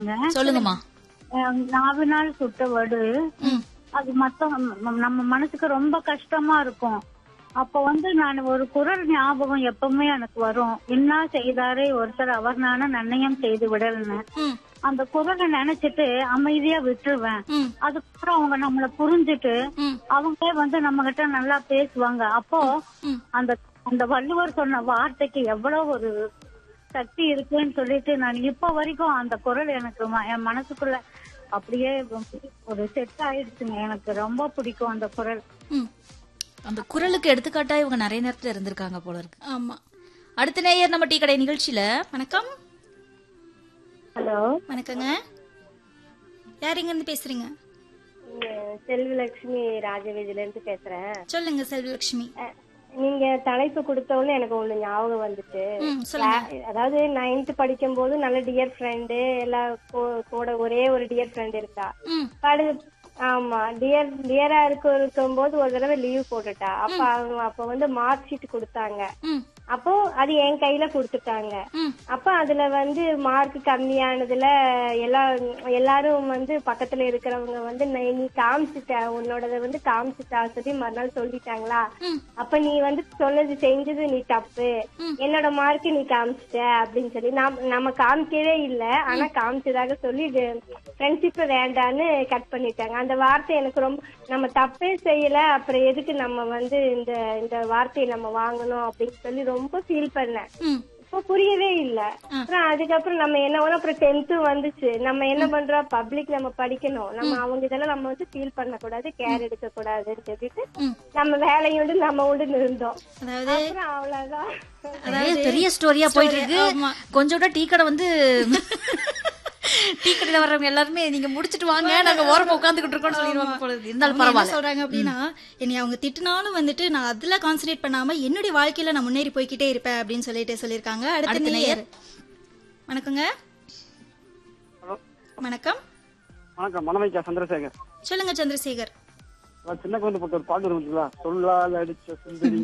சொல்லுங்கம்மா அஹ் நாவினால் சுட்ட வடு ம் அது மத்தம் நம்ம மனசுக்கு ரொம்ப கஷ்டமா இருக்கும் அப்ப வந்து நான் ஒரு குரல் ஞாபகம் எப்பவுமே எனக்கு வரும் என்ன செய்தாரே ஒருத்தர் அவர் நான நன்னயம் செய்து விடல்னு ம் அந்த குரலை நினைச்சிட்டு அமைதியா விட்டுருவேன் ம் அதுக்கப்புறம் அவங்க நம்மள புரிஞ்சுட்டு ம் அவங்களே வந்து நம்ம கிட்ட நல்லா பேசுவாங்க அப்போ ம். அந்த அந்த வள்ளுவர் சொன்ன வார்த்தைக்கு எவ்வளவு ஒரு சக்தி இருக்குன்னு சொல்லிட்டு நான் இப்ப வரைக்கும் அந்த குரல் எனக்கு ம- என் மனசுக்குள்ள அப்படியே ஒரு செட் ஆயிடுச்சுங்க எனக்கு ரொம்ப பிடிக்கும் அந்த குரல் ம் அந்த குரலுக்கு எடுத்துக்காட்டா இவங்க நிறைய நேரத்துல இருந்திருக்காங்க போல இருக்கு ஆமா அடுத்த நேயர் நம்ம டீ கடை நிகழ்ச்சியில வணக்கம் ஹலோ வணக்கங்க யார் இங்க இருந்து பேசுறீங்க செல்வலட்சுமி ராஜவேதில இருந்து பேசுறேன் சொல்லுங்க செல்வலட்சுமி அஹ், நீங்க தலைப்பு கொடுத்தோன்னு எனக்கு ஒண்ணு ஞாபகம் வந்துட்டு ம் சொல்லுங்க கிளா- அதாவது நைன்த் படிக்கும் போது நல்ல டியர் ஃப்ரெண்டு எல்லாம் கூ- கூட ஒரே ஒரு டியர் ஃப்ரெண்ட் இருக்கா ம் படு ஆமா டியர் டியரா இருக்க இருக்கும்போது ஒரு தடவை லீவ் போட்டுட்டா அப்ப அவங்க அப்ப வந்து மார்க் ஷீட் கொடுத்தாங்க ம் அப்போ அது என் கையில கொடுத்துட்டாங்க ம் அப்ப அதுல வந்து மார்க் கம்மியானதுல எல்லா எல்லாரும் வந்து பக்கத்துல இருக்கிறவங்க வந்து "நீ- நீ காமிச்சிட்ட உன்னோடத வந்து காமிச்சிட்டா சொல்லி மறுநாள் சொல்லிட்டாங்களா ம். அப்ப நீ வந்து சொன்னது செஞ்சது நீ தப்பு என்னோட மார்க் நீ காமிச்சிட்ட அப்படின்னு சொல்லி நாம் நம்ம காமிக்கவே இல்ல ஆனா காமிச்சதாக சொல்லி ஃப்ரெண்ட்ஷிப் வேண்டான்னு கட் பண்ணிட்டாங்க அந்த வார்த்தை எனக்கு ரொம்ப நம்ம தப்பே செய்யல அப்புறம் எதுக்கு நம்ம வந்து இந்த இந்த வார்த்தையை நம்ம வாங்கணும் அப்படின்னு சொல்லி ரொம்ப ஃபீல் பண்ணேன் ம் இப்போ புரியவே இல்ல அப்புறம் அதுக்கப்புறம் நம்ம என்ன பண்ணோம் அப்புறம் டென்த்து வந்துச்சு நம்ம என்ன பண்றோம் பப்ளிக் நம்ம படிக்கணும் நம்ம அவங்க இதெல்லாம் நம்ம வந்து ஃபீல் பண்ண கூடாது கேர் எடுக்க கூடாதுன்னு சொல்லிட்டு ம். நம்ம வேலையும் உண்டு நம்ம உண்டு இருந்தோம் அதாவது அப்புறம் அவ்வளவுதான் நிறைய பெரிய ஸ்டோரியா போயிட்டு இருக்கு ஆமா. கொஞ்சோட டீ கடை வந்து டீ கடையில வர்றவங்க எல்லாருமே நீங்க முடிச்சிட்டு வாங்க நாங்க ஓரமா உட்காந்துக்கிட்டு இருக்கோம்னு சொல்லிடுவாங்க போல இருக்கு. இருந்தாலும் அவங்க என்ன பரவாயில்ல சொல்றாங்க அப்படின்னா என்னை அவங்க திட்டினாலும் வந்துட்டு நான் அதுல கான்சென்ட்ரேட் பண்ணாம என்னுடைய வாழ்க்கையில நான் முன்னேறி போய்க்கிட்டே இருப்பேன் அப்படின்னு சொல்லிட்டு சொல்லியிருக்காங்க அடுத்த அடுத்த நேயர் வணக்கங்க வணக்கம் வணக்கம் மணமைக்கா சந்திரசேகர் சொல்லுங்க சந்திரசேகர் அதான் சின்ன குழந்தை போட்டு ஒரு பாட்டு இருந்துச்சுங்களா சொல்லால் அடிச்ச சுந்தரி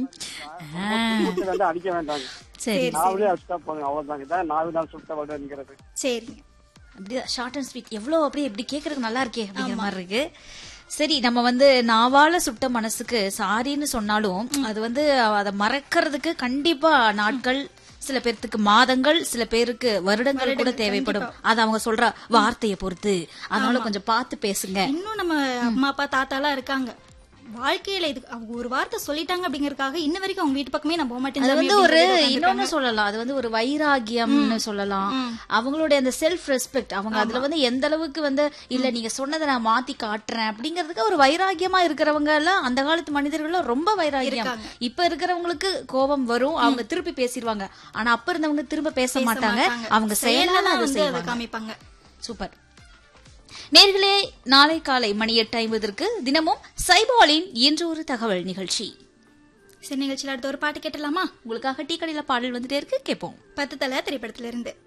வந்து அடிக்க வேண்டாங்க சரி நாவலே அடிச்சா போதும் அவ்வளவுதாங்க இதான் நாவினால் சுட்ட வடுங்கிறது சரிங்க அப்படியே ஷார்ட் அண்ட் ஸ்வீட் எவ்வளவு அப்படியே இப்படி கேக்குறதுக்கு நல்லா இருக்கே அப்படிங்கிற மாதிரி இருக்கு சரி நம்ம வந்து நாவால சுட்ட மனசுக்கு சாரின்னு சொன்னாலும் அது வந்து அதை மறக்கிறதுக்கு கண்டிப்பா நாட்கள் சில பேர்த்துக்கு மாதங்கள் சில பேருக்கு வருடங்கள் கூட தேவைப்படும் அது அவங்க சொல்ற வார்த்தையை பொறுத்து அதனால கொஞ்சம் பார்த்து பேசுங்க இன்னும் நம்ம அம்மா அப்பா தாத்தாலாம் இருக்காங்க வாழ்க்கையில இது அவங்க ஒரு வார்த்தை சொல்லிட்டாங்க அப்படிங்கறதுக்காக இன்ன வரைக்கும் அவங்க வீட்டு பக்கமே நான் போக மாட்டேன் அது சாமி வந்து ஒரு அப்படின்னு சொல்லி இன்னொன்னு சொல்லலாம் அது வந்து ஒரு வைராகியம்னு சொல்லலாம் அவங்களுடைய அந்த செல்ஃப் ரெஸ்பெக்ட் அவங்க அதுல வந்து எந்த அளவுக்கு வந்து இல்ல நீங்க சொன்னதை நான் மாத்தி காட்டுறேன் அப்படிங்கிறதுக்கு ஒரு வைராகியமா இருக்கிறவங்க எல்லாம் அந்த காலத்து மனிதர்கள் ரொம்ப வைராகியம் இப்ப இருக்கிறவங்களுக்கு கோபம் வரும் அவங்க திருப்பி பேசிடுவாங்க ஆனா அப்ப இருந்தவங்க திரும்ப பேச மாட்டாங்க அவங்க செயலால செயலால அதை வந்து அதை செய்வாங்க காமிப்பாங்க சூப்பர் நேர்களே நாளை காலை மணி எட்டு ஐம்பதற்கு தினமும் சைபாலின் இன்று ஒரு தகவல் நிகழ்ச்சி சரி நிகழ்ச்சியில் அடுத்த ஒரு பாட்டு கேட்டலாமா உங்களுக்காக டீ கடையில பாடல் வந்துட்டே இருக்கு கேட்போம் பத்து தலை திரைப்படத்துல இருந்து